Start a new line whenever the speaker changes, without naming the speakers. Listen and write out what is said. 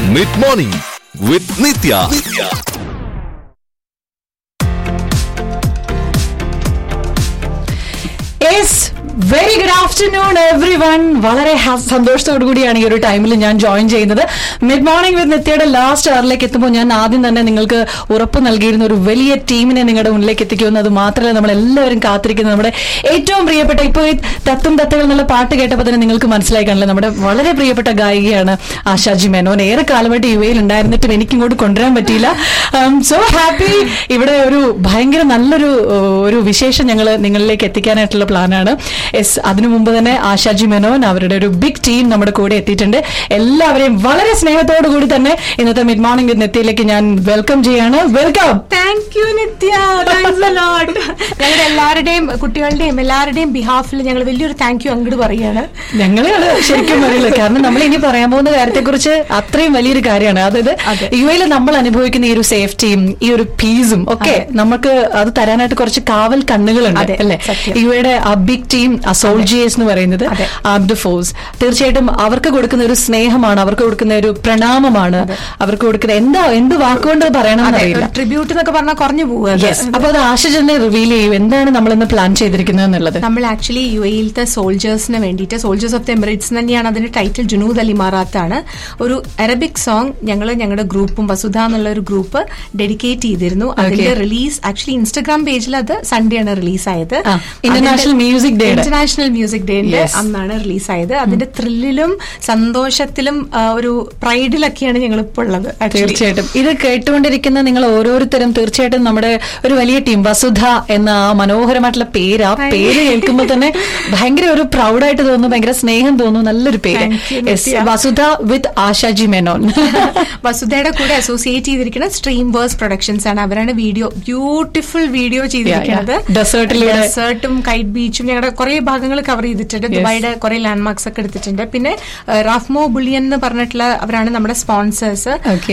Mid morning with Nithya
yes very good afternoon everyone വളരെ ഹ- സന്തോഷത്തോടു കൂടിയാണ് ഈ ഒരു ടൈമിൽ ഞാൻ ജോയിൻ ചെയ്യുന്നത് മിഡ് മോർണിംഗ് വിത്ത് നിത്യയുടെ ലാസ്റ്റ് അവറിലേക്ക് എത്തുമ്പോൾ ഞാൻ ആദ്യം തന്നെ നിങ്ങൾക്ക് ഉറപ്പ് നൽകിയിരുന്ന ഒരു വലിയ ടീമിനെ നിങ്ങളുടെ മുന്നിലേക്ക് എത്തിക്കുമെന്ന് അത് മാത്രമല്ല നമ്മൾ എല്ലാവരും കാത്തിരിക്കുന്നത് നമ്മുടെ ഏറ്റവും പ്രിയപ്പെട്ട ഇപ്പോൾ ഈ തത്തും തത്തകൾ എന്നുള്ള പാട്ട് കേട്ടപ്പോൾ തന്നെ നിങ്ങൾക്ക് മനസ്സിലായി കാണില്ല നമ്മുടെ വളരെ പ്രിയപ്പെട്ട ഗായികയാണ് ആശാജി മേനോൻ ഏറെ കാലമായിട്ട് യു എയിൽ ഉണ്ടായിരുന്നിട്ടും എനിക്ക് ഇങ്ങോട്ട് കൊണ്ടുവരാൻ പറ്റിയില്ല സോ ഹാപ്പി ഇവിടെ ഒരു ഭയങ്കര നല്ലൊരു ഏഹ്, ഒരു വിശേഷം ഞങ്ങൾ നിങ്ങളിലേക്ക് എത്തിക്കാനായിട്ടുള്ള പ്ലാനാണ് എസ് അതിനു മുമ്പ് തന്നെ ആശാജി മേനോൻ അവരുടെ ഒരു ബിഗ് ടീം നമ്മുടെ കൂടെ എത്തിയിട്ടുണ്ട് എല്ലാവരെയും വളരെ സ്നേഹത്തോടു കൂടി തന്നെ ഇന്നത്തെ മിഡ് മോർണിംഗ് നെത്തിയിലേക്ക് ഞാൻ വെൽക്കം ചെയ്യാണ് welcome
thank you Nithya thanks a lot ഞങ്ങളുടെ എല്ലാവരുടെയും കുട്ടികളുടെയും എല്ലാവരുടെയും ബിഹാഫിൽ ഞങ്ങൾ വലിയൊരു താങ്ക് യു അങ്ങോട്ട് പറയാണ്
ഞങ്ങളാണ് ശരിക്കും അറിയില്ല കാരണം നമ്മൾ ഇനി പറയാൻ പോകുന്ന കാര്യത്തെക്കുറിച്ച് അത്രയും വലിയൊരു കാര്യമാണ് അതായത് യു എയിൽ നമ്മൾ അനുഭവിക്കുന്ന ഈ ഒരു സേഫ്റ്റിയും ഈ ഒരു പീസും ഒക്കെ നമുക്ക് അത് തരാനായിട്ട് കുറച്ച് കാവൽ കണ്ണുകളുണ്ട്
അതെ,
അല്ലെ
സത്യം.
യു എയുടെ ആ ബിഗ് ടീം ആ സോൾജിയേഴ്സ് എന്ന് പറയുന്നത് ആബ്ഡ് ഫോഴ്സ് തീർച്ചയായിട്ടും അവർക്ക് കൊടുക്കുന്ന ഒരു സ്നേഹമാണ് അവർക്ക് കൊടുക്കുന്ന ഒരു പ്രണാമമാണ് അവർക്ക് കൊടുക്കുന്ന എന്താ എന്ത് വാക്കുകൊണ്ട് പറയണം എന്നറിയില്ല
ട്രിബ്യൂട്ട് എന്നൊക്കെ പറഞ്ഞാൽ കുറഞ്ഞു പോവുക
യെസ് അപ്പൊ അത് ആശജനെ റിവീൽ ചെയ്യും എന്താണ് നമ്മൾ ഇന്ന് പ്ലാൻ ചെയ്തിരിക്കുന്നത് എന്നുള്ളത്
നമ്മൾ ആക്ച്വലി യു എയിലത്തെ സോൾജേഴ്സിന് വേണ്ടിയിട്ട് സോൾജേഴ്സ് ഓഫ് ദ എമിറേറ്റ്സ് തന്നെയാണ് അതിന്റെ ടൈറ്റിൽ ജുനൂദ് അലി മാറാത്താണ് ഒരു അറബിക് സോങ് ഞങ്ങൾ ഞങ്ങളുടെ ഗ്രൂപ്പും വസുധ എന്നുള്ള ഒരു ഗ്രൂപ്പ് ഡെഡിക്കേറ്റ് ചെയ്തിരുന്നു അതിന്റെ റിലീസ് ആക്ച്വലി ഇൻസ്റ്റഗ്രാം പേജിൽ അത് സൺഡേ ആണ് റിലീസ് ആയത്
ആ, International Music Day യുടെ.
ഇന്റർനാഷണൽ മ്യൂസിക് ഡേന്റെ
Yes.
അന്നാണ് റിലീസ് ആയത് അതിന്റെ ത്രില്ലിലും സന്തോഷത്തിലും ആ, ഒരു പ്രൈഡിലൊക്കെയാണ് ഞങ്ങൾ ഇപ്പോൾ ഉള്ളത് actually.
തീർച്ചയായിട്ടും ഇത് കേട്ടുകൊണ്ടിരിക്കുന്ന നിങ്ങൾ ഓരോരുത്തരും തീർച്ചയായിട്ടും നമ്മുടെ ഒരു വലിയ ടീം വസുധ എന്ന ആ മനോഹരമായിട്ടുള്ള പേര് ആ പേര് കേൾക്കുമ്പോൾ തന്നെ ഭയങ്കര ഒരു പ്രൗഡായിട്ട് തോന്നുന്നു ഭയങ്കര സ്നേഹം തോന്നുന്നു നല്ലൊരു പേര്
Thank you,
Yes,
നിത്യ.
വസുധ വിത്ത് ആശാജി മേനോൻ
വസുധയുടെ കൂടെ അസോസിയേറ്റ് ചെയ്തിരിക്കുന്ന സ്ട്രീം വേഴ്സ് പ്രൊഡക്ഷൻസ് ആണ് അവരാണ് വീഡിയോ ബ്യൂട്ടിഫുൾ വീഡിയോ ചെയ്തിരിക്കുന്നത്
Yeah, yeah. Desert ലൂടെ.
ഡെസേർട്ടും കൈറ്റ് ബീച്ചും ഞങ്ങളുടെ കുറെ ഭാഗങ്ങൾ കവർ ചെയ്തിട്ടുണ്ട് ദുബായിയുടെ കുറെ ലാൻഡ് മാർക്സ് ഒക്കെ എടുത്തിട്ടുണ്ട് പിന്നെ ഏഹ്, റാഫ്മോ ബുളിയൻ എന്ന് പറഞ്ഞിട്ടുള്ള അവരാണ് നമ്മുടെ സ്പോൺസേഴ്സ്
Okay.